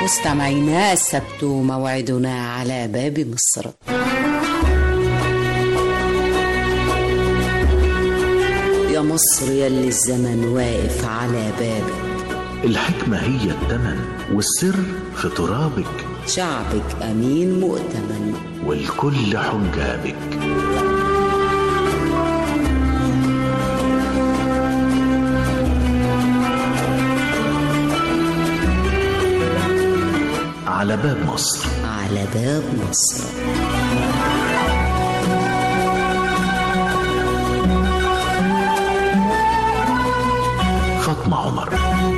مستمعينا السبت موعدنا على باب مصر يا مصر يلي الزمن واقف على بابك الحكمة هي التمن والسر في ترابك شعبك أمين مؤتمن والكل حجابك على باب مصر على باب مصر فاطمة عمر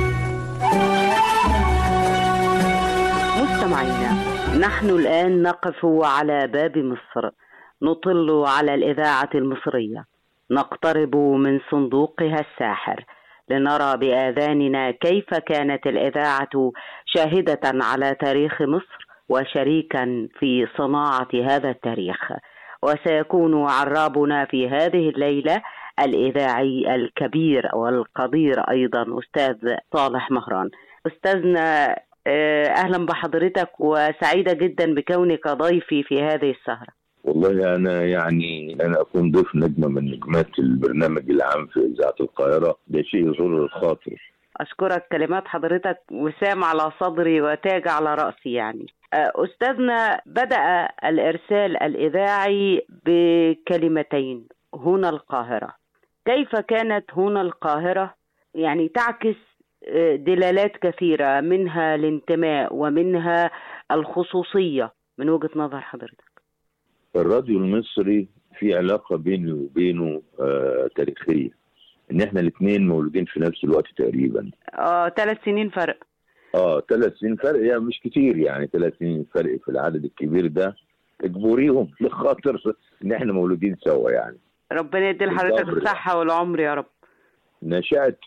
مستمعينا نحن الآن نقف على باب مصر نطل على الإذاعة المصرية نقترب من صندوقها الساحر لنرى بآذاننا كيف كانت الإذاعة شاهدة على تاريخ مصر وشريكا في صناعة هذا التاريخ وسيكون عرابنا في هذه الليلة الإذاعي الكبير والقدير أيضا أستاذ صالح مهران أستاذنا أهلا بحضرتك وسعيدة جدا بكونك ضيفي في هذه السهرة والله أنا يعني أنا أكون ضيف نجمة من نجمات البرنامج العام في إذاعة القاهرة ده شيء يزور الخاطر أشكرك كلمات حضرتك وسام على صدري وتاج على رأسي يعني أستاذنا بدأ الإرسال الإذاعي بكلمتين هنا القاهرة كيف كانت هنا القاهرة يعني تعكس دلالات كثيرة منها الانتماء ومنها الخصوصية من وجهة نظر حضرتك الراديو المصري في علاقة بيني وبينه آه تاريخية ان احنا الاثنين مولودين في نفس الوقت تقريبا اه ثلاث سنين فرق اه ثلاث سنين فرق يعني مش كتير يعني ثلاث سنين فرق في العدد الكبير ده اجبريهم لخاطر ان احنا مولودين سوا يعني ربنا يدي لحضرتك الصحة والعمر يا رب نشأت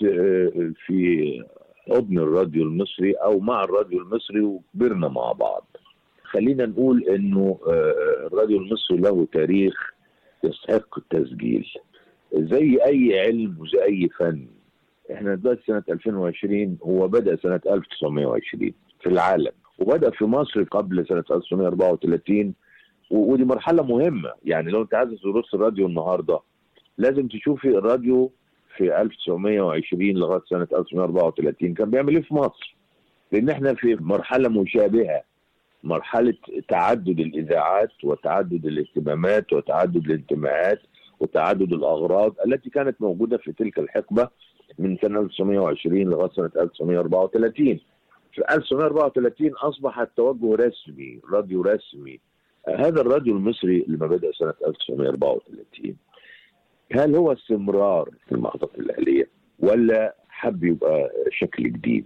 في حضن الراديو المصري او مع الراديو المصري وكبرنا مع بعض خلينا نقول انه الراديو المصري له تاريخ يستحق التسجيل زي اي علم وزي اي فن احنا دلوقتي سنه 2020 هو بدا سنه 1920 في العالم وبدا في مصر قبل سنه 1934 ودي مرحله مهمه يعني لو انت عايز تدرس الراديو النهارده لازم تشوفي الراديو في 1920 لغايه سنه 1934 كان بيعمل ايه في مصر؟ لان احنا في مرحله مشابهه مرحله تعدد الاذاعات وتعدد الاهتمامات وتعدد الانتماءات وتعدد الاغراض التي كانت موجوده في تلك الحقبه من سنه 1920 لغايه سنه 1934 في 1934 اصبح التوجه رسمي راديو رسمي هذا الراديو المصري لما بدا سنه 1934 هل هو استمرار في المحطة الأهلية ولا حب يبقى شكل جديد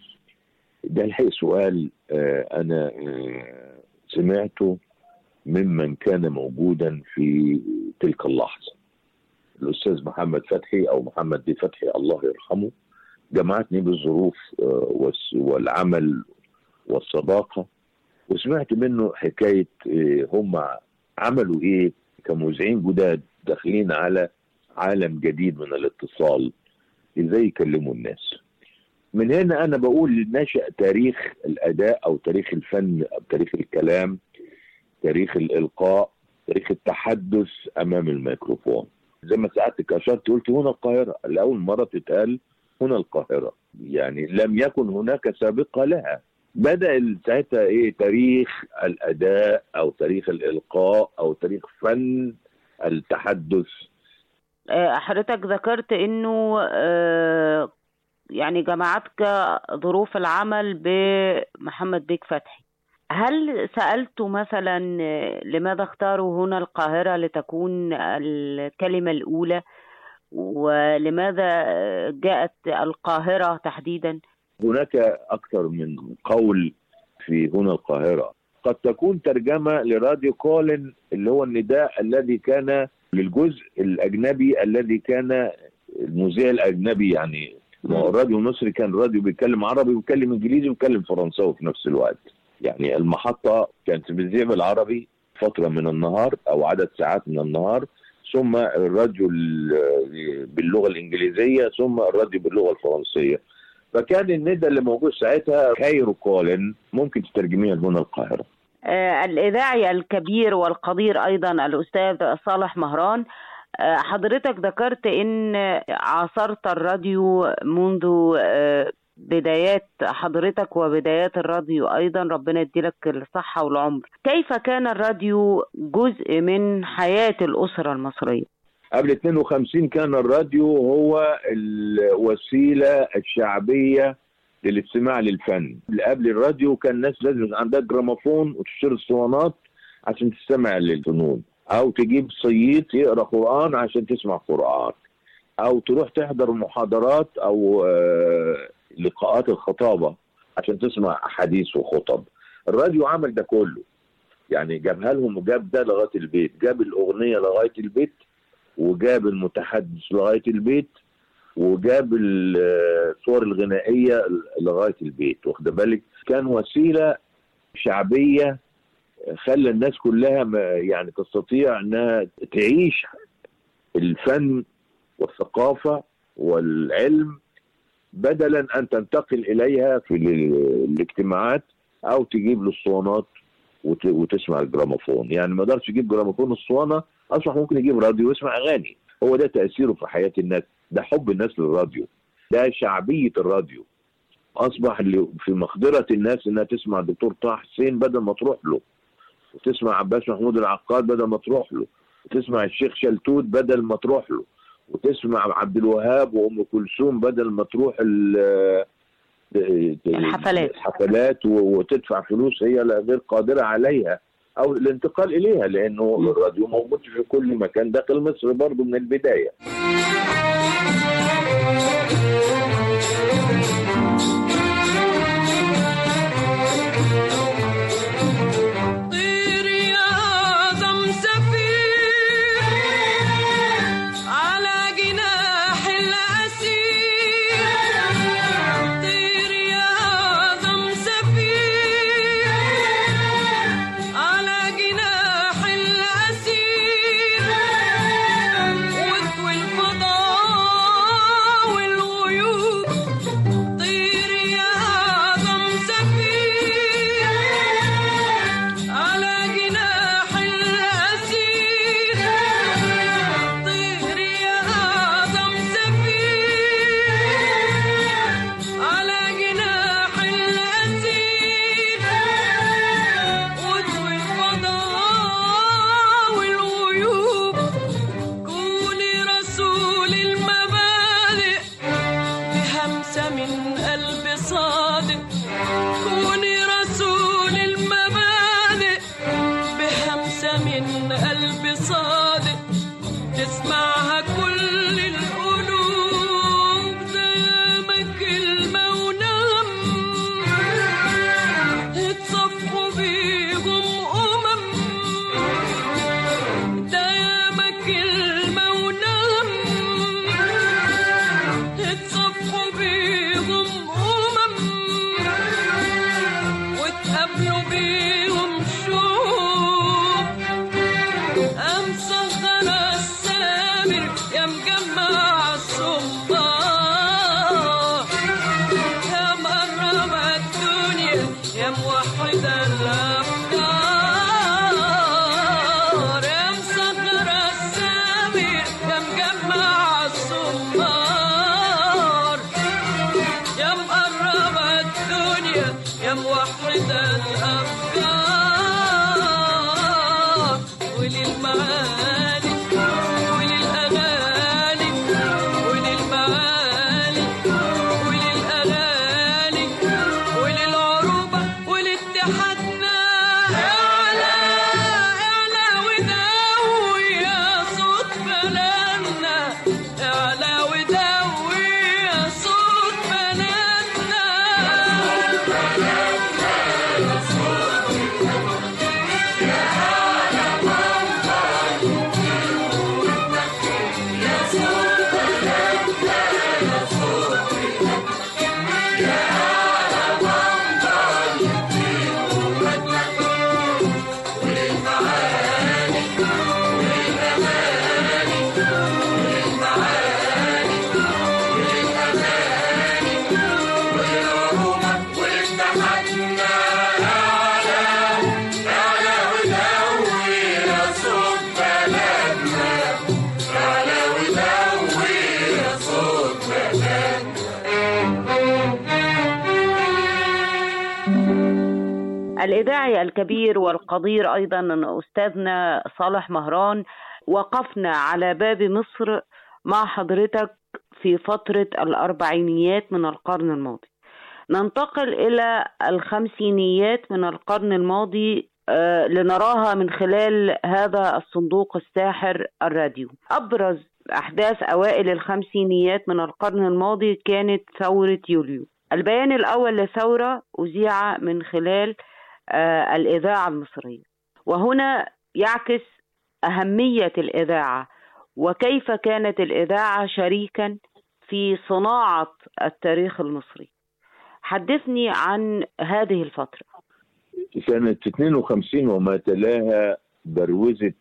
ده الحقيقة سؤال أنا سمعته ممن كان موجودا في تلك اللحظة الأستاذ محمد فتحي أو محمد دي فتحي الله يرحمه جمعتني بالظروف والعمل والصداقة وسمعت منه حكاية هم عملوا إيه كمذيعين جداد داخلين على عالم جديد من الاتصال ازاي يكلموا الناس من هنا انا بقول نشا تاريخ الاداء او تاريخ الفن او تاريخ الكلام تاريخ الالقاء تاريخ التحدث امام الميكروفون زي ما ساعتك اشرت قلت هنا القاهره لاول مره تتقال هنا القاهره يعني لم يكن هناك سابقه لها بدا ساعتها ايه تاريخ الاداء او تاريخ الالقاء او تاريخ فن التحدث حضرتك ذكرت انه يعني جمعتك ظروف العمل بمحمد بيك فتحي هل سألت مثلا لماذا اختاروا هنا القاهرة لتكون الكلمة الأولى ولماذا جاءت القاهرة تحديدا هناك أكثر من قول في هنا القاهرة قد تكون ترجمة لراديو كولين اللي هو النداء الذي كان للجزء الأجنبي الذي كان المذيع الأجنبي يعني الراديو المصري كان راديو بيتكلم عربي وبيتكلم إنجليزي وبيتكلم فرنساوي في نفس الوقت يعني المحطة كانت بتذيع بالعربي فترة من النهار أو عدد ساعات من النهار ثم الراديو باللغة الإنجليزية ثم الراديو باللغة الفرنسية فكان الندى اللي موجود ساعتها كايرو كولن ممكن تترجميها لهنا القاهره آه، الإذاعي الكبير والقدير أيضا الأستاذ صالح مهران آه، حضرتك ذكرت إن عاصرت الراديو منذ آه، بدايات حضرتك وبدايات الراديو أيضا ربنا يديلك الصحة والعمر كيف كان الراديو جزء من حياة الأسرة المصرية؟ قبل 52 كان الراديو هو الوسيله الشعبيه للاستماع للفن اللي قبل الراديو كان الناس لازم يبقى عندها جراموفون وتشتري اسطوانات عشان تستمع للفنون او تجيب صييط يقرا قران عشان تسمع قران او تروح تحضر محاضرات او آه، لقاءات الخطابه عشان تسمع احاديث وخطب الراديو عمل ده كله يعني جابها لهم وجاب ده لغايه البيت جاب الاغنيه لغايه البيت وجاب المتحدث لغايه البيت وجاب الصور الغنائيه لغايه البيت واخد بالك كان وسيله شعبيه خلى الناس كلها ما- يعني تستطيع انها تعيش الفن والثقافه والعلم بدلا ان تنتقل اليها في ال- الاجتماعات او تجيب الاسطوانات وت- وتسمع الجراموفون يعني ما قدرش يجيب جراموفون اسطوانه اصبح ممكن يجيب راديو ويسمع اغاني هو ده تاثيره في حياه الناس ده حب الناس للراديو ده شعبيه الراديو اصبح اللي في مقدره الناس انها تسمع الدكتور طه حسين بدل ما تروح له وتسمع عباس محمود العقاد بدل ما تروح له وتسمع الشيخ شلتوت بدل ما تروح له وتسمع عبد الوهاب وام كلثوم بدل ما تروح ال- الحفلات. الحفلات و- وتدفع فلوس هي لا غير قادره عليها او الانتقال اليها لانه الراديو موجود في كل مكان داخل مصر برضه من البدايه طير يا أعظم سفير على جناح الأسير طير يا أعظم سفير على جناح الأسير واطوي الفضاء والغيوب طير يا أعظم سفير على جناح الأسير طير يا أعظم سفير على جناح الأسير واطوي الفضاء والغيوب كوني رسول المبادئ بهمسة من قلب صادق كوني رسول المبادئ بهمسة من قلب صادق تسمعها كل القلوب دايما كلمة ونغم اتصفوا بيهم أمم دايما كلمة ونغم اتصفوا بيهم أمم وتقابلوا بيهم شوق أمسخنا السامر يا مجمع الصبار يا مقرب الدنيا يا موحد الأفكار يا مسخر السامر يا مجمع الصبار يا مقرب الدنيا يا موحد الأفكار وللمعاني وللأغاني وللمعاني وللأغاني وللعروبة ولاتحادنا اعلى اعلى وداوي يا صوت بلدنا اعلى وداوي يا صوت بلدنا الإذاعي الكبير والقدير أيضا أستاذنا صالح مهران وقفنا على باب مصر مع حضرتك في فترة الأربعينيات من القرن الماضي ننتقل إلى الخمسينيات من القرن الماضي آه، لنراها من خلال هذا الصندوق الساحر الراديو أبرز أحداث أوائل الخمسينيات من القرن الماضي كانت ثورة يوليو البيان الأول للثورة أذيع من خلال آه، الإذاعة المصرية وهنا يعكس أهمية الإذاعة وكيف كانت الإذاعة شريكا في صناعة التاريخ المصري حدثني عن هذه الفترة سنة 52 وما تلاها بروزت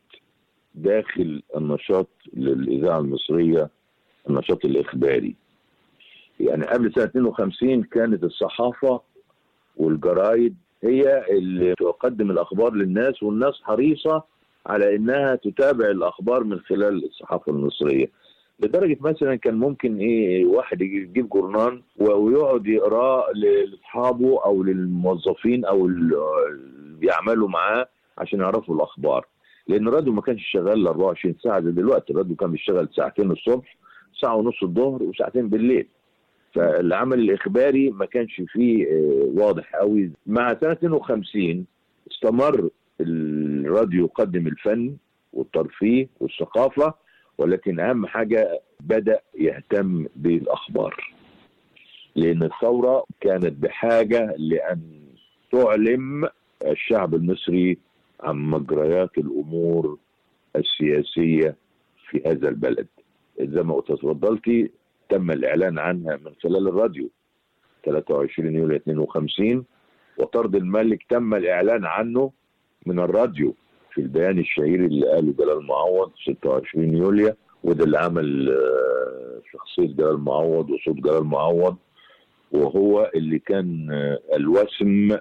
داخل النشاط للإذاعة المصرية النشاط الإخباري يعني قبل سنة 52 كانت الصحافة والجرايد هي اللي تقدم الأخبار للناس والناس حريصة على إنها تتابع الأخبار من خلال الصحافة المصرية لدرجة مثلا كان ممكن ايه واحد يجي- يجيب جورنان و- ويقعد يقراه لاصحابه او للموظفين او ال- اللي بيعملوا معاه عشان يعرفوا الاخبار لان الراديو ما كانش شغال 24 ساعه زي دلوقتي الراديو كان بيشتغل ساعتين الصبح ساعه ونص الظهر وساعتين بالليل فالعمل الاخباري ما كانش فيه آه، واضح قوي مع سنه 52 استمر الراديو يقدم الفن والترفيه والثقافه ولكن اهم حاجه بدا يهتم بالاخبار لان الثوره كانت بحاجه لان تعلم الشعب المصري عن مجريات الامور السياسيه في هذا البلد زي ما تفضلتي تم الاعلان عنها من خلال الراديو 23 يوليو 52 وطرد الملك تم الاعلان عنه من الراديو في البيان الشهير اللي قاله جلال معوض 26 يوليو وده اللي عمل آه، شخصية جلال معوض وصوت جلال معوض وهو اللي كان آه، الوسم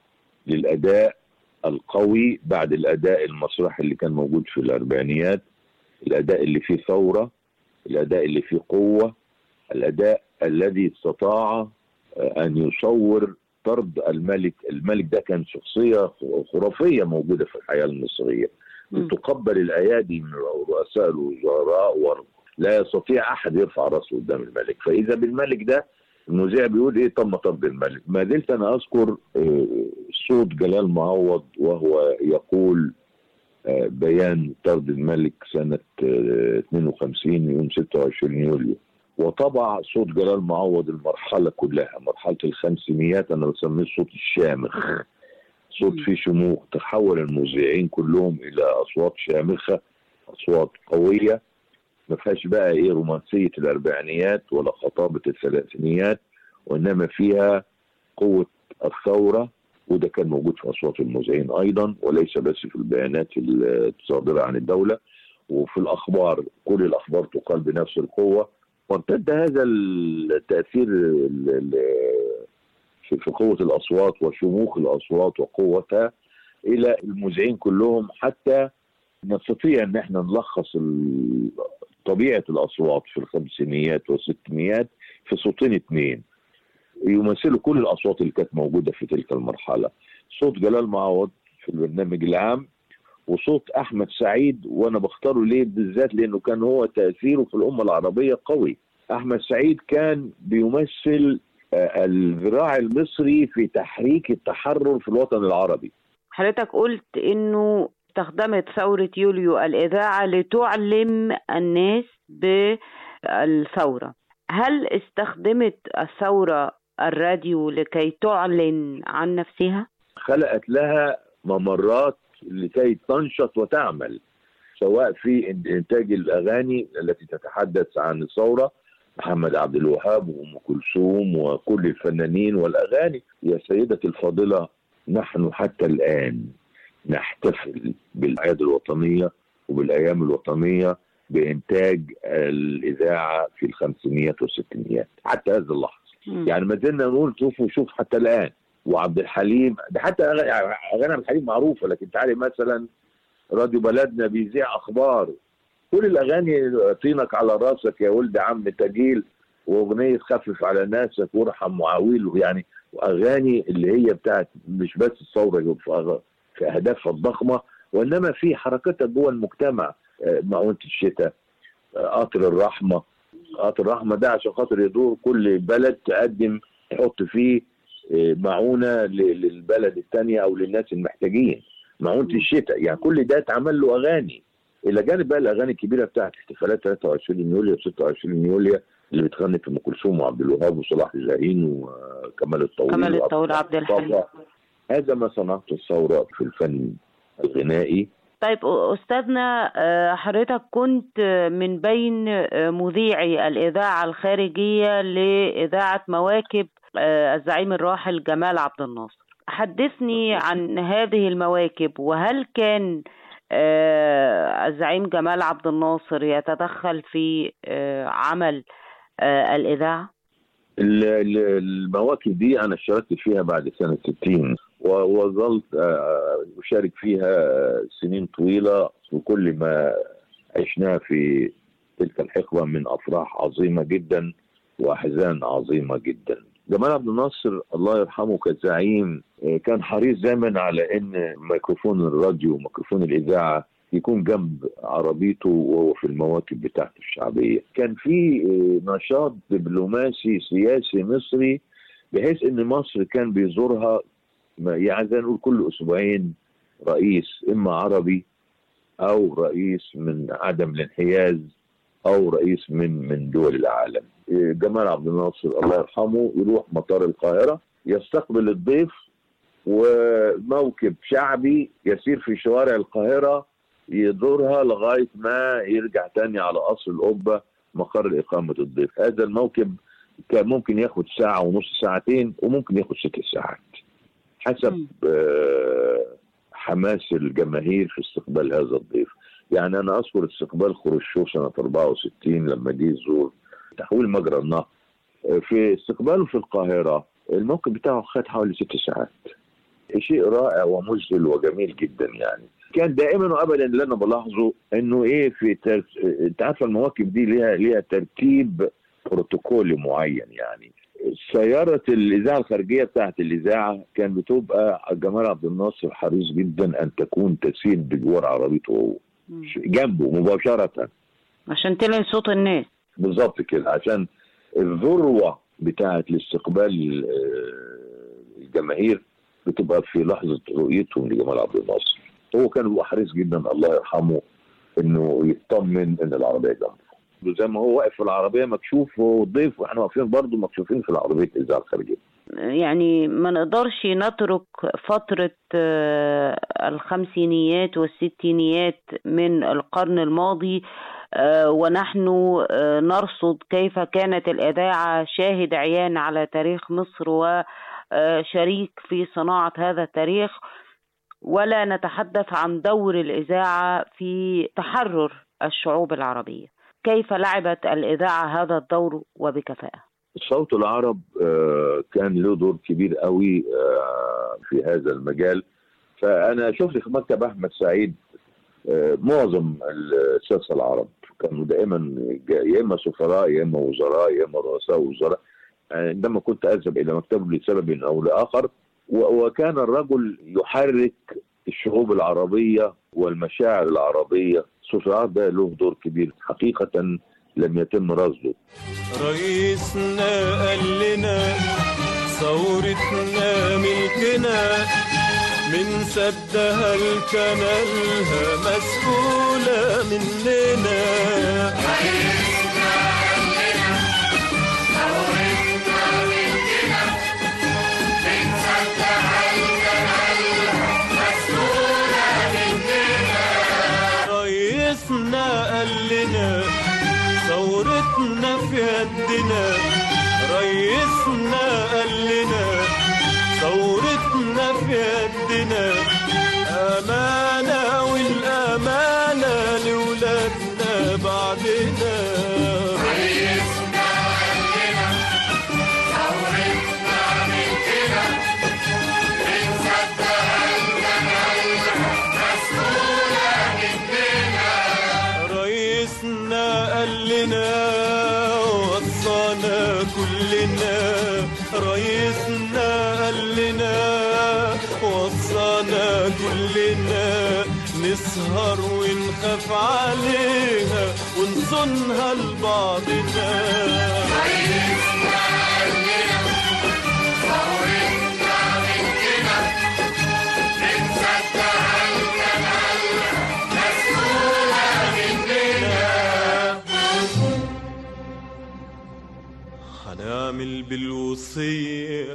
للأداء القوي بعد الأداء المسرحي اللي كان موجود في الأربعينيات الأداء اللي فيه ثورة الأداء اللي فيه قوة الأداء الذي استطاع آه، أن يصور طرد الملك الملك ده كان شخصية خرافية موجودة في الحياة المصرية مم. تقبل الأيادي من رؤساء الوزراء ولا يستطيع أحد يرفع راسه قدام الملك فإذا بالملك ده المذيع بيقول إيه تم طرد الملك ما زلت أنا أذكر آه، صوت جلال معوض وهو يقول آه، بيان طرد الملك سنة آه، 52 يوم 26 يوليو وطبع صوت جلال معوض المرحلة كلها مرحلة الخمسينيات أنا بسميه الصوت الشامخ صوت فيه شموخ تحول المذيعين كلهم إلى أصوات شامخة أصوات قوية ما فيهاش بقى إيه رومانسية الأربعينيات ولا خطابة الثلاثينيات وإنما فيها قوة الثورة وده كان موجود في أصوات المذيعين أيضا وليس بس في البيانات الصادرة عن الدولة وفي الأخبار كل الأخبار تقال بنفس القوة وامتد هذا التأثير ال- ال- في في قوة الأصوات وشموخ الأصوات وقوتها إلى المذيعين كلهم حتى نستطيع أن احنا نلخص ال- طبيعة الأصوات في الخمسينيات والستينيات في صوتين اثنين يمثلوا كل الأصوات اللي كانت موجودة في تلك المرحلة صوت جلال معوض في البرنامج العام وصوت احمد سعيد وانا بختاره ليه بالذات لانه كان هو تاثيره في الامه العربيه قوي احمد سعيد كان بيمثل آه، الذراع المصري في تحريك التحرر في الوطن العربي حضرتك قلت انه استخدمت ثورة يوليو الإذاعة لتعلم الناس بالثورة هل استخدمت الثورة الراديو لكي تعلن عن نفسها؟ خلقت لها ممرات لكي تنشط وتعمل سواء في انتاج الاغاني التي تتحدث عن الثوره محمد عبد الوهاب وام كلثوم وكل الفنانين والاغاني يا سيدتي الفاضله نحن حتى الان نحتفل بالاعياد الوطنيه وبالايام الوطنيه بانتاج الاذاعه في الخمسينيات والستينيات حتى هذه اللحظه مم. يعني ما زلنا نقول شوفوا شوف حتى الان وعبد الحليم ده حتى أغ- اغاني عبد الحليم معروفه لكن تعالي مثلا راديو بلدنا بيذيع اخبار كل الاغاني طينك على راسك يا ولد عم تجيل واغنيه خفف على ناسك وارحم معاويل يعني واغاني اللي هي بتاعت مش بس الثوره في أغ- في اهدافها الضخمه وانما في حركتها جوه المجتمع آه، مؤونه الشتاء آه، قطر الرحمه قطر الرحمه ده عشان خاطر يدور كل بلد تقدم تحط فيه آه، معونه ل- للبلد الثانيه او للناس المحتاجين معونه الشتاء يعني كل ده اتعمل له اغاني الى جانب بقى الاغاني الكبيره بتاعت احتفالات 23 يوليو 26 يوليو اللي بتغني في ام كلثوم وعبد الوهاب وصلاح جاهين وكمال الطويل كمال وعبد الطويل الحليم عبد الحليم. مصطفى. هذا ما صنعته الثوره في الفن الغنائي طيب أستاذنا آه، حضرتك كنت آه، من بين آه، مذيعي الإذاعة الخارجية لإذاعة مواكب آه، الزعيم الراحل جمال عبد الناصر حدثني عن هذه المواكب وهل كان آه، الزعيم جمال عبد الناصر يتدخل في آه، عمل آه، الإذاعة؟ ال- ال- المواكب دي انا اشتركت فيها بعد سنه 60 وظلت آه، اشارك فيها سنين طويله وكل ما عشناه في تلك الحقبه من افراح عظيمه جدا واحزان عظيمه جدا. جمال عبد الناصر الله يرحمه كزعيم آه، كان حريص دايما على ان ميكروفون الراديو وميكروفون الاذاعه يكون جنب عربيته وهو في المواكب بتاعته الشعبيه. كان في آه، نشاط دبلوماسي سياسي مصري بحيث ان مصر كان بيزورها ما- يعني زي نقول كل اسبوعين رئيس اما عربي او رئيس من عدم الانحياز او رئيس من من دول العالم. إيه، جمال عبد الناصر الله يرحمه يروح مطار القاهره يستقبل الضيف وموكب شعبي يسير في شوارع القاهره يدورها لغايه ما يرجع تاني على قصر القبه مقر اقامه الضيف. هذا الموكب كان ممكن ياخد ساعه ونص ساعتين وممكن ياخد ست ساعات. حسب مم. آه، حماس الجماهير في استقبال هذا الضيف يعني انا اذكر استقبال خروشوف سنه 64 لما جه يزور تحويل مجرى النهر آه، في استقباله في القاهره الموقف بتاعه خد حوالي ست ساعات شيء رائع ومذهل وجميل جدا يعني كان دائما وابدا اللي انا بلاحظه انه ايه في تر... انت عارف المواكب دي ليها ليها ترتيب بروتوكولي معين يعني سيارة الإذاعة الخارجية بتاعت الإذاعة كان بتبقى جمال عبد الناصر حريص جدا أن تكون تسير بجوار عربيته هو مم. جنبه مباشرة عشان تلين صوت الناس بالظبط كده عشان الذروة بتاعت الاستقبال آه، الجماهير بتبقى في لحظة رؤيتهم لجمال عبد الناصر هو كان بيبقى حريص جدا الله يرحمه انه يطمن ان العربية جنبه زي ما هو واقف في العربية مكشوف هو ضيف واحنا واقفين برضه مكشوفين في العربية الإذاعة الخارجية يعني ما نقدرش نترك فترة آه، الخمسينيات والستينيات من القرن الماضي آه، ونحن آه، نرصد كيف كانت الإذاعة شاهد عيان على تاريخ مصر وشريك في صناعة هذا التاريخ ولا نتحدث عن دور الإذاعة في تحرر الشعوب العربية كيف لعبت الإذاعة هذا الدور وبكفاءة صوت العرب آه، كان له دور كبير قوي آه، في هذا المجال فانا شفت في مكتب احمد سعيد آه، معظم الساسه العرب كانوا دائما جا- يا اما سفراء يا اما وزراء يا اما رؤساء وزراء عندما كنت اذهب الى مكتبه لسبب او لاخر و- وكان الرجل يحرك الشعوب العربيه والمشاعر العربيه صوت العرب ده له دور كبير حقيقه لم يتم رصده رئيسنا قال لنا ثورتنا ملكنا من سدها الكنالها مسؤولة مننا رئيسنا قال لنا ثورتنا في يدنا رئيسنا قال لنا ثورتنا في يدنا أمانة والأمانة لولادنا بعدنا رئيسنا قال لنا وصانا كلنا رئيسنا وصانا كلنا نسهر ونخاف عليها ونصونها لبعضنا هنعمل بالوصية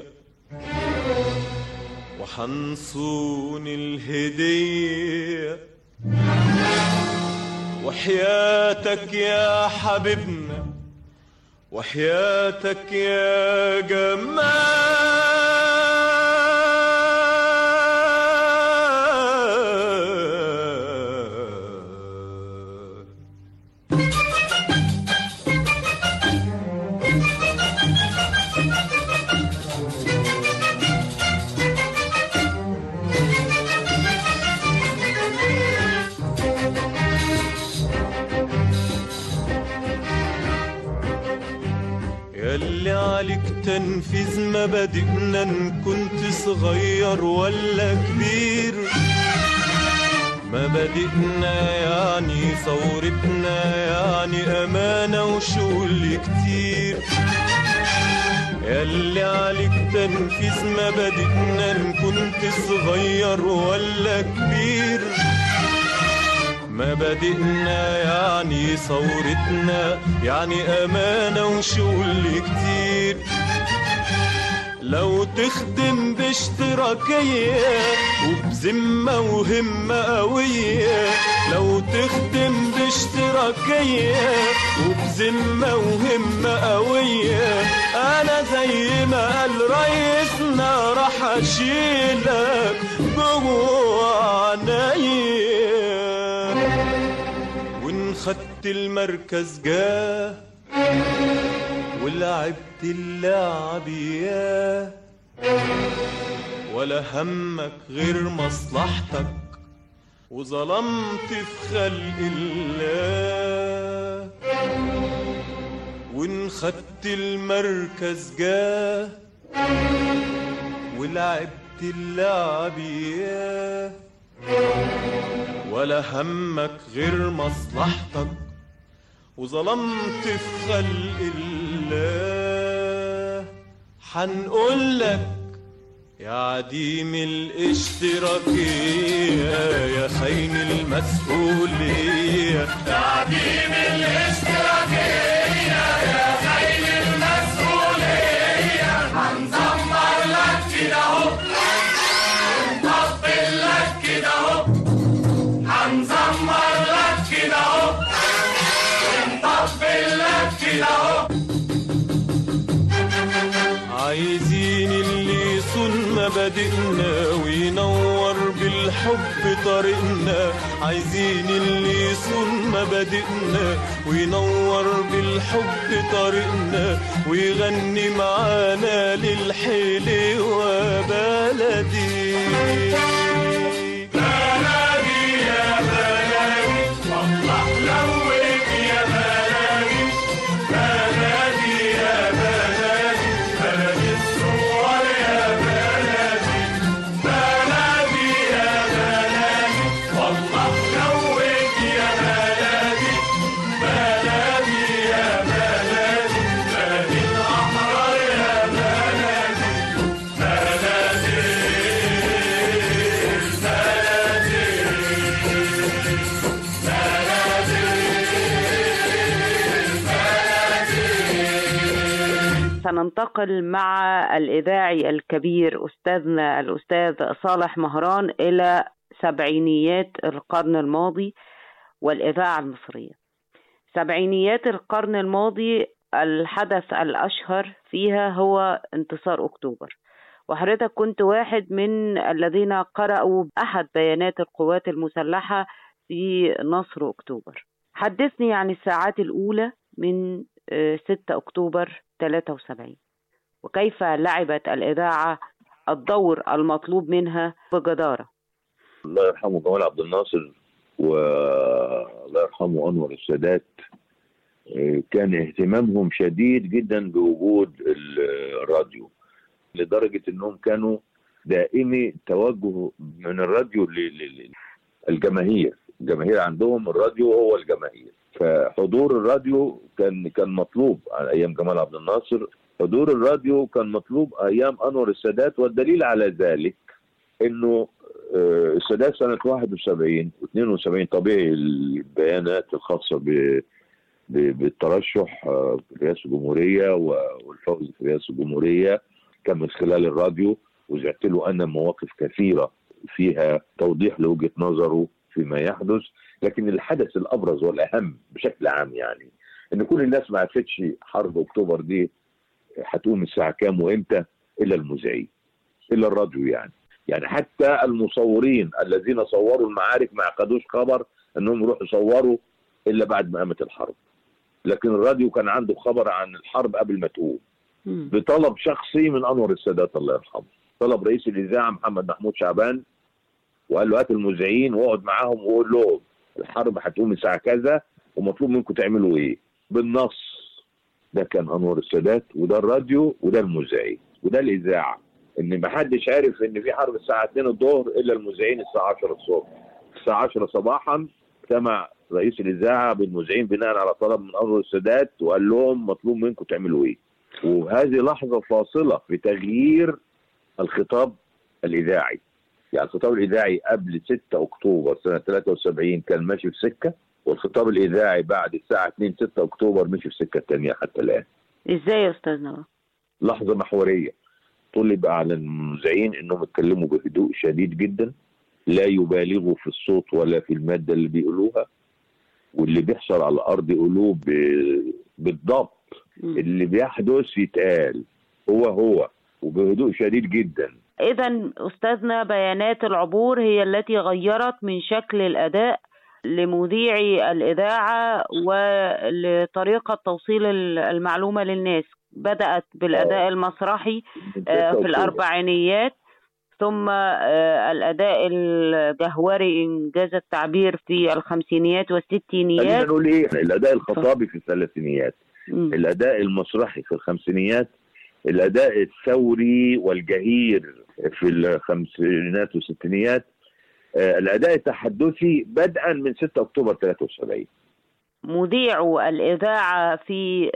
وحنصون الهدية وحياتك يا حبيبنا وحياتك يا جمال ياللي عليك تنفيذ مبادئنا ان كنت صغير ولا كبير مبادئنا يعني ثورتنا يعني أمانة وشغل كتير ياللي عليك تنفيذ مبادئنا ان كنت صغير ولا كبير مبادئنا يعني ثورتنا يعني أمانة وشغل كتير لو تخدم باشتراكية وبذمة وهمة قوية لو تخدم باشتراكية وبذمة وهمة قوية أنا زي ما قال رئيسنا راح أشيلك جوه عينيا وإن خدت المركز جاه ولعبت اللعب ياه ولا همك غير مصلحتك وظلمت في خلق الله وإن خدت المركز جاه ولعبت اللعب ياه ولا همك غير مصلحتك وظلمت في خلق الله حنقولك يا عديم الاشتراكية يا خاين المسؤولية يا عديم الاشتراكية يا خاين المسؤولية هنزمر لك كده اهو ونطبل لك كده اهو هنزمر لك كده اهو ونطبل لك كده اهو عايزين اللي يصون مبادئنا وينور بالحب طريقنا عايزين اللي يصون مبادئنا وينور بالحب طريقنا ويغني معانا للحيل وبلدي بلدي يا بلدي والله لوك يا بلدي بلدي يا بلدي بلدي الصور يا بلدي بلدي يا بلدي والله لوك يا بلدي بلدي يا بلدي بلدي الأحرار يا بلدي سننتقل مع الإذاعي الكبير أستاذنا الأستاذ صالح مهران إلى سبعينيات القرن الماضي والإذاعة المصرية سبعينيات القرن الماضي الحدث الأشهر فيها هو انتصار أكتوبر وحضرتك كنت واحد من الذين قرأوا أحد بيانات القوات المسلحة في نصر أكتوبر حدثني عن الساعات الأولى من آه، 6 أكتوبر 73 وكيف لعبت الإذاعة الدور المطلوب منها بجدارة الله يرحمه جمال عبد الناصر والله يرحمه انور السادات آه، كان اهتمامهم شديد جدا بوجود ال- الراديو لدرجه انهم كانوا دائمي توجه من الراديو للجماهير الجماهير عندهم الراديو هو الجماهير فحضور الراديو كان كان مطلوب على ايام جمال عبد الناصر حضور الراديو كان مطلوب ايام انور السادات والدليل على ذلك انه آه، السادات سنه 71 و72 طبيعي البيانات الخاصه ب ب- بالترشح آه، في رئاسه الجمهوريه و- والفوز في رئاسه الجمهوريه كان من خلال الراديو وزعت له انا مواقف كثيره فيها توضيح لوجهه نظره فيما يحدث لكن الحدث الابرز والاهم بشكل عام يعني ان كل الناس ما عرفتش حرب اكتوبر دي هتقوم الساعه كام وامتى الا المذيعين الا الراديو يعني يعني حتى المصورين الذين صوروا المعارك ما عقدوش خبر انهم يروحوا يصوروا الا بعد ما قامت الحرب لكن الراديو كان عنده خبر عن الحرب قبل ما تقوم مم. بطلب شخصي من انور السادات الله يرحمه طلب رئيس الاذاعه محمد محمود شعبان وقال له هات المذيعين واقعد معاهم وقول لهم الحرب هتقوم الساعه كذا ومطلوب منكم تعملوا ايه بالنص ده كان انور السادات وده الراديو وده المذيعين وده الاذاعه ان ما حدش عارف ان في حرب الساعه 2 الظهر الا المذيعين الساعه 10 الصبح الساعه 10 صباحا اجتمع رئيس الاذاعه بالمذيعين بناء على طلب من انور السادات وقال لهم مطلوب منكم تعملوا ايه وهذه لحظه فاصله في تغيير الخطاب الاذاعي يعني الخطاب الاذاعي قبل 6 اكتوبر سنه 73 كان ماشي في سكه والخطاب الاذاعي بعد الساعه 2 6 اكتوبر مشي في سكه ثانيه حتى الان ازاي يا استاذ نور لحظه محوريه طلب على المذيعين انهم يتكلموا بهدوء شديد جدا لا يبالغوا في الصوت ولا في الماده اللي بيقولوها واللي بيحصل على الارض يقولوه ب- بالضبط مم. اللي بيحدث يتقال هو هو وبهدوء شديد جدا إذا أستاذنا بيانات العبور هي التي غيرت من شكل الأداء لمذيعي الإذاعة ولطريقة توصيل ال- المعلومة للناس بدأت بالأداء المسرحي من آه، 6 في أكتوبر. الأربعينيات ثم آه، الأداء الجهوري إنجاز التعبير في الخمسينيات خلينا والستينيات نقول ايه الاداء الخطابي في الثلاثينيات مم. الاداء المسرحي في الخمسينيات الاداء الثوري والجهير في الخمسينات والستينيات آه، الاداء التحدثي بدءا من 6 اكتوبر 73 مذيعو الإذاعة في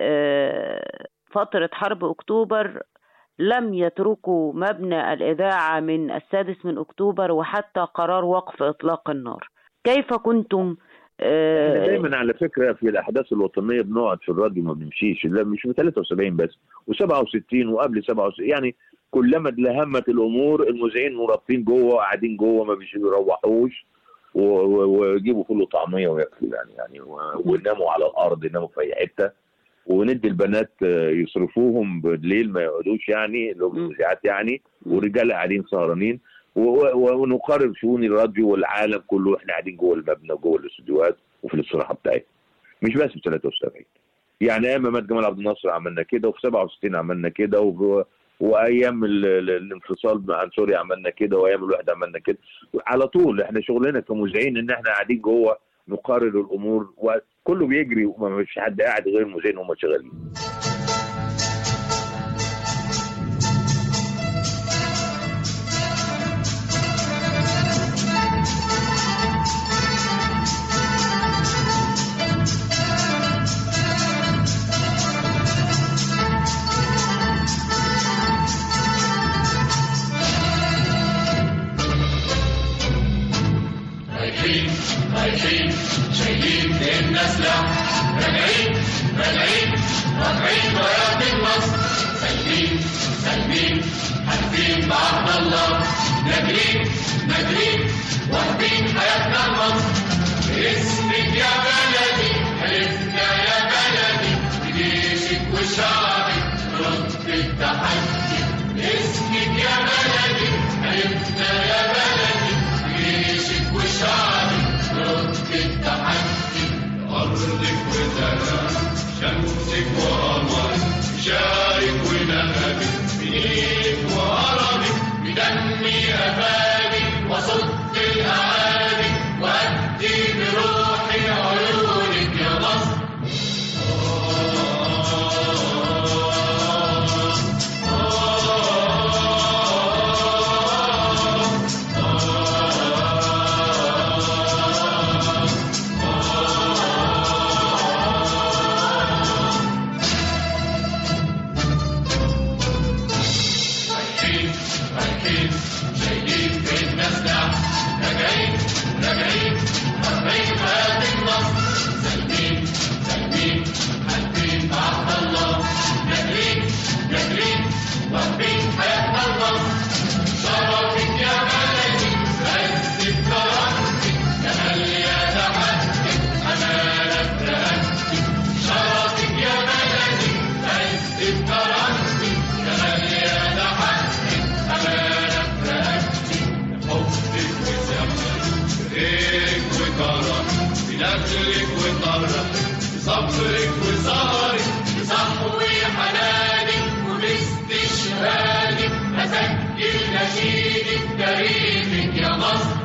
آه، فترة حرب أكتوبر لم يتركوا مبنى الإذاعة من السادس من أكتوبر وحتى قرار وقف إطلاق النار كيف كنتم آه، احنا دايما على فكره في الاحداث الوطنيه بنقعد في الراديو ما بنمشيش لا مش في 73 بس و67 وقبل 67 يعني كلما اتلهمت الامور المذيعين مرابطين جوه قاعدين جوه ما بيروحوش و- و- ويجيبوا كله طعميه وياكلوا يعني يعني و- ويناموا على الارض يناموا في اي حته وندي البنات آه، يصرفوهم بالليل ما يقعدوش يعني اللي هم مم. المذيعات يعني والرجاله قاعدين سهرانين و- و- ونقارب شؤون الراديو والعالم كله احنا قاعدين جوه المبنى وجوه الاستديوهات وفي الاستراحه بتاعتنا مش بس في 73 يعني ايام ما مات جمال عبد الناصر عملنا كده وفي 67 عملنا كده وفي وايام ال- ال- الانفصال عن سوريا عملنا كده وايام الوحده عملنا كده على طول احنا شغلنا كمذيعين ان احنا قاعدين جوه نقرر الامور وكله بيجري وما فيش حد قاعد غير المذيعين هم شغالين شارك ونهبك بإيدك وهربك بدمي أفادك بنخلك وطرك بصبرك وسهرك بصحوي حنانك وباستشهادك أسجل نشيدك تاريخك يا مصر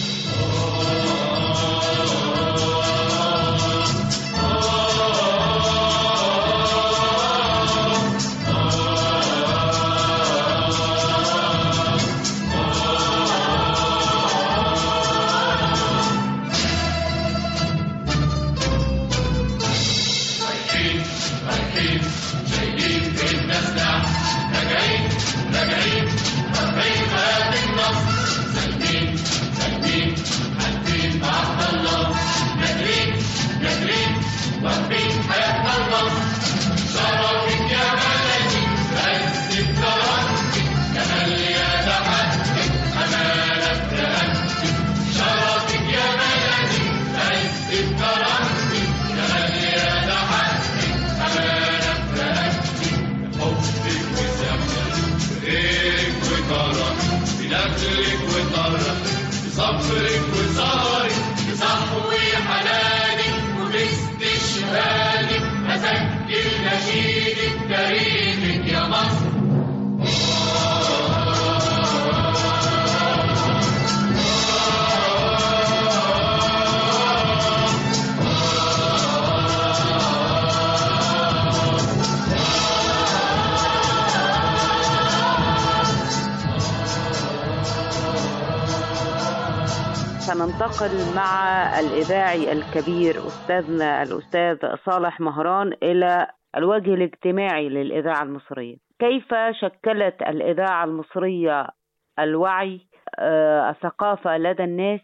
رايحين رايحين جايين في المسرح راجعين راجعين رايحين هذا النصر سالمين سالمين حالفين بعهد الله نادرين نادرين واقفين حياتنا النصر شرفك يا بلدي بس بكرامتك جمال يا تحدي أمانة تهدي شرفك يا بلدي بس بكرامتك جمال يا تحدي أمانة تهدي حبك وسمك غيرك وكرمك بنخلك وطرك بصبرك وسهرك بصحوي حنانك وباستشهادك أسجل نشيدك تاريخك يا مصر سننتقل مع الإذاعي الكبير أستاذنا الأستاذ صالح مهران إلى الوجه الاجتماعي للإذاعة المصرية كيف شكلت الإذاعة المصرية الوعي آه، الثقافة لدى الناس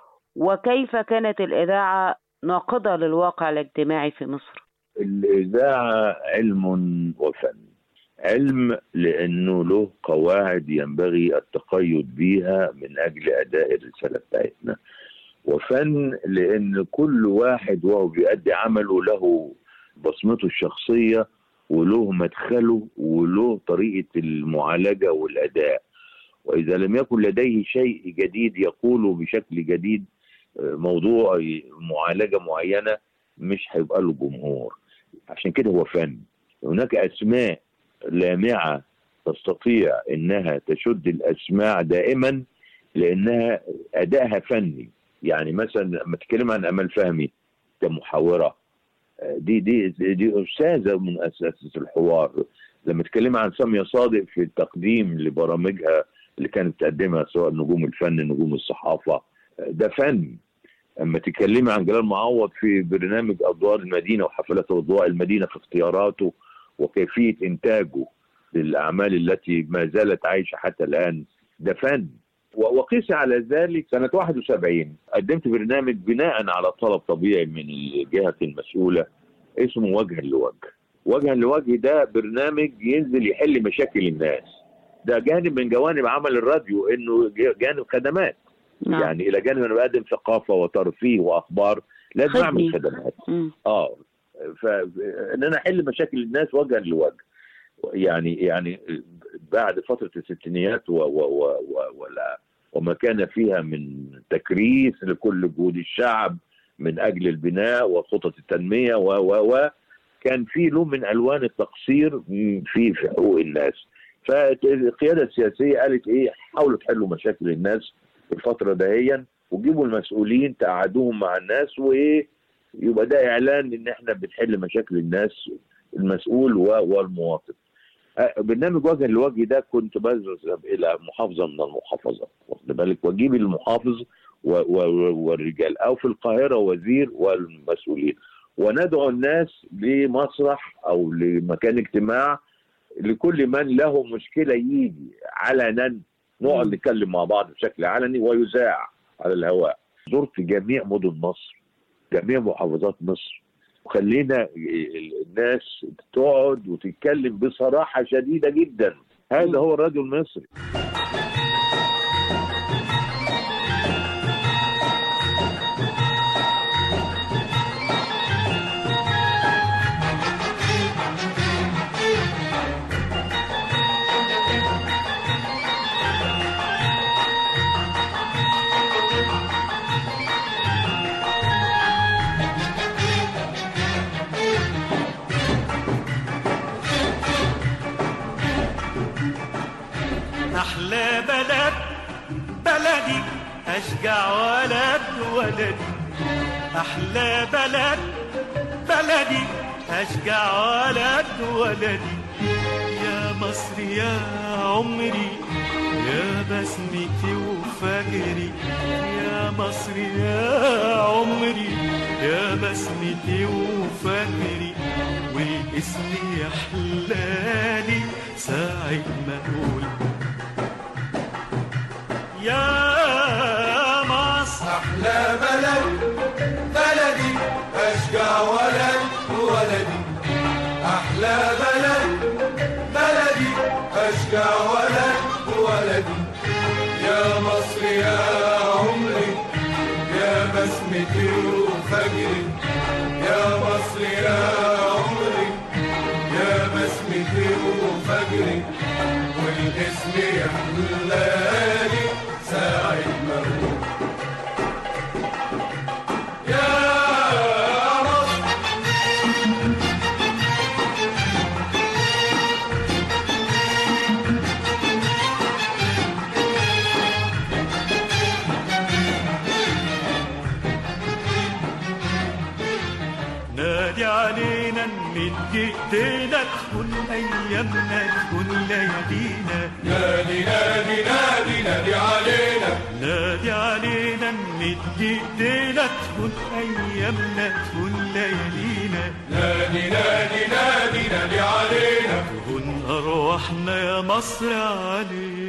وكيف كانت الإذاعة ناقضة للواقع الاجتماعي في مصر الإذاعة علم وفن علم لأنه له قواعد ينبغي التقيد بها من أجل أداء الرسالة بتاعتنا وفن لأن كل واحد وهو بيؤدي عمله له بصمته الشخصية وله مدخله وله طريقة المعالجة والأداء وإذا لم يكن لديه شيء جديد يقوله بشكل جديد آه، موضوع معالجة معينة مش هيبقى له جمهور عشان كده هو فن هناك أسماء لامعة تستطيع انها تشد الاسماع دائما لانها ادائها فني يعني مثلا لما تتكلم عن امل فهمي كمحاوره آه، دي دي دي استاذه من اساتذه الحوار لما تتكلم عن ساميه صادق في التقديم لبرامجها اللي كانت تقدمها سواء نجوم الفن نجوم الصحافه آه، ده فن اما تتكلمي عن جلال معوض في برنامج ادوار المدينه وحفلات اضواء المدينه في اختياراته وكيفيه انتاجه للاعمال التي ما زالت عايشه حتى الان ده فن و- وقيس على ذلك سنه 71 قدمت برنامج بناء على طلب طبيعي من الجهه المسؤوله اسمه وجها لوجه وجها لوجه ده برنامج ينزل يحل مشاكل الناس ده جانب من جوانب عمل الراديو انه ج- جانب خدمات نعم. يعني الى جانب انا بقدم ثقافه وترفيه واخبار لازم خدمي. اعمل خدمات مم. اه فان انا احل مشاكل الناس وجها لوجه يعني يعني بعد فتره الستينيات و و و و ولا وما كان فيها من تكريس لكل جهود الشعب من اجل البناء وخطط التنميه و و و كان في له من الوان التقصير في في حقوق الناس فالقياده السياسيه قالت ايه حاولوا تحلوا مشاكل الناس في الفتره دهيا وجيبوا المسؤولين تقعدوهم مع الناس وايه يبقى ده اعلان ان احنا بنحل مشاكل الناس المسؤول و- والمواطن أه، برنامج وجها لوجه ده كنت بذهب الى محافظه من المحافظات واخد بالك واجيب المحافظ و- و- والرجال او في القاهره وزير والمسؤولين وندعو الناس لمسرح او لمكان اجتماع لكل من له مشكله يجي علنا نقعد نتكلم مع بعض بشكل علني ويذاع على الهواء زرت جميع مدن مصر جميع محافظات مصر وخلينا الناس تقعد وتتكلم بصراحة شديدة جدا هذا هو الراديو المصري أشجع ولد ولدي أحلى بلد بلدي أشجع ولد ولدي يا مصر يا عمري يا بسمتي وفجري يا مصر يا عمري يا بسمتي وفجري واسمي يحلالي ساعة ما أقول يا مصر أحلى بلد بلدي أشجع ولد ولدي أحلى بلد بلدي أشجع ولد ولدي يا مصر يا عمري يا بسمتي وفجري يا مصر يا عمري يا بسمتي وفجري والاسم يحلالي ساعة ما أقول يا مصر نادي علينا نمد ايدينا تكون ايامنا تكون ليالينا نادي نادي نادي نادي علينا نادي علينا نمد ايدينا تكون ايامنا تكون ليالينا نادي نادي نادي نادي علينا تكون ارواحنا يا مصر علينا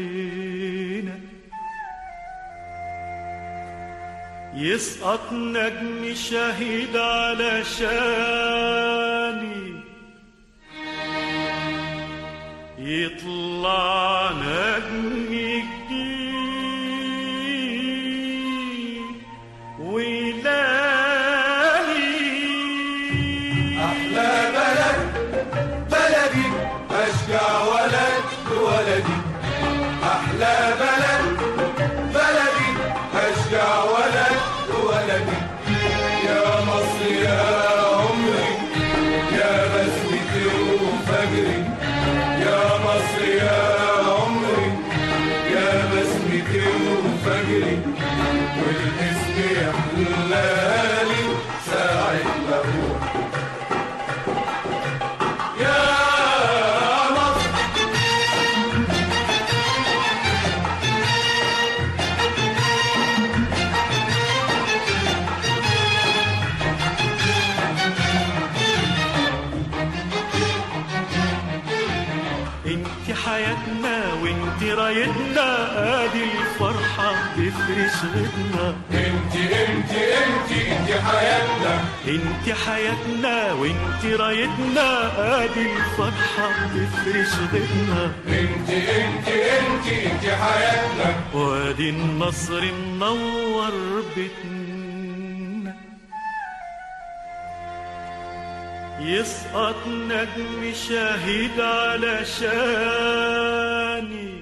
يسقط نجم شهيد على شاني يطلع نجم جديد ويلاقي أحلى بلد بلدي أشجع ولد ولدي أحلى بلد بلدي أشجع ولد ولدي يا مصر يا عمري يا بسمتي وفجري يا مصر يا عمري يا بسمتي وفجري والاسم يحلالي ساعة ما أقول يا مصر انت حياتنا وانت رايتنا ادي الفرحة تفرش غدنا انت انت انت انت حياتنا انت حياتنا وانت رايتنا ادي الفرحة تفرش غدنا انت انت انت انت حياتنا وادي النصر منور بيتنا يسقط نجم شهيد على شاني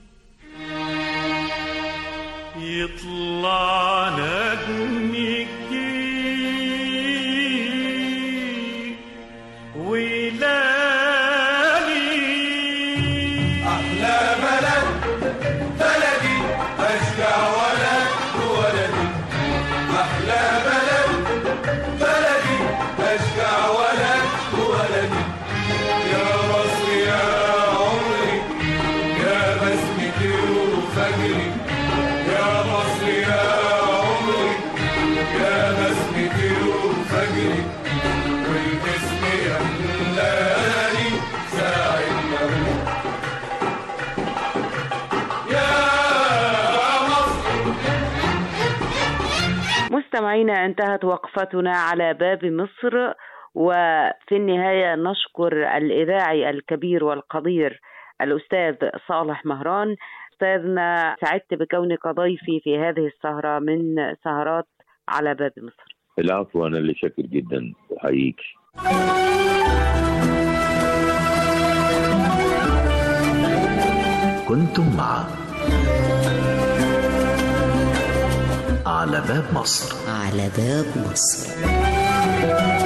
يطلع نجم جديد ويلاقي أحلى بلد بلدي أشجع ولد ولدي أحلى بلد بلدي أشجع ولد ولدي يا مصر يا عمري يا بسمتي وفجري يا مصر يا عمري يا بسمتي وفجري والاسم يحلالي ساعة ما أقول يا مصر مستمعينا انتهت وقفتنا على باب مصر وفي النهاية نشكر الإذاعي الكبير والقدير الأستاذ صالح مهران أستاذنا سعدت بكونك ضيفي في هذه السهرة من سهرات على باب مصر العفو انا اللي شاكر جدا احييك كنتم مع على باب مصر على باب مصر